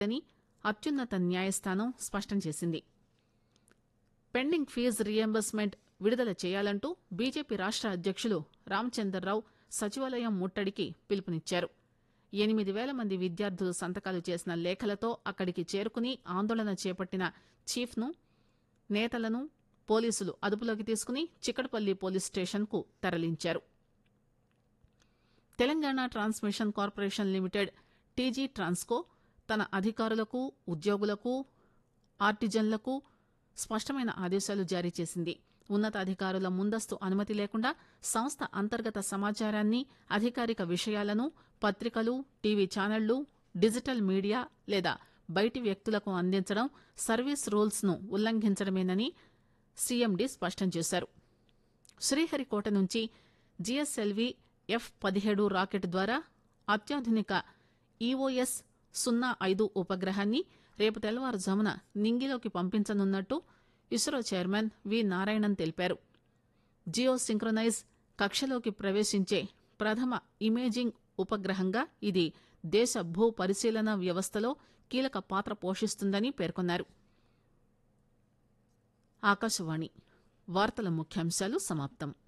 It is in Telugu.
అని అత్యున్నత న్యాయస్థానం స్పష్టం చేసింది పెండింగ్ ఫీజు రియంబర్స్మెంట్ విడుదల చేయాలంటూ బీజేపీ రాష్ట అధ్యక్షులు రామచందర్రావు సచివాలయం ముట్టడికి పిలుపునిచ్చారు ఎనిమిది వేల మంది విద్యార్థులు సంతకాలు చేసిన లేఖలతో అక్కడికి చేరుకుని ఆందోళన చేపట్టిన చీఫ్ను నేతలను పోలీసులు అదుపులోకి తీసుకుని చిక్కడపల్లి పోలీస్ స్టేషన్కు తరలించారు Telangana transmission corporation limited TG Transco తన అధికారులకు ఉద్యోగులకు ఆర్టిజన్లకు స్పష్టమైన ఆదేశాలు జారీ చేసింది ఉన్నతాధికారుల ముందస్తు అనుమతి లేకుండా సంస్థ అంతర్గత సమాచారాన్ని అధికారిక విషయాలను పత్రికలు టీవీ ఛానళ్లు డిజిటల్ మీడియా లేదా బయటి వ్యక్తులకు అందించడం సర్వీస్ రూల్స్ ను ఉల్లంఘించడమేనని సీఎండీ స్పష్టం చేశారు శ్రీహరికోట నుంచి జీఎస్ఎల్వీ ఎఫ్ పదిహేడు రాకెట్ ద్వారా అత్యాధునిక ఈఓఎస్ సున్నా ఐదు ఉపగ్రహాన్ని రేపు తెల్లవారుజామున నింగిలోకి పంపించనున్నట్టు ఇస్రో చైర్మన్ వి నారాయణన్ తెలిపారు జియో సింక్రొనైజ్ కక్షలోకి ప్రవేశించే ప్రథమ ఇమేజింగ్ ఉపగ్రహంగా ఇది దేశ భూ పరిశీలన వ్యవస్థలో కీలక పాత్ర పోషిస్తుందని పేర్కొన్నారు ఆకాశవాణి వార్తల ముఖ్యాంశాలు సమాప్తం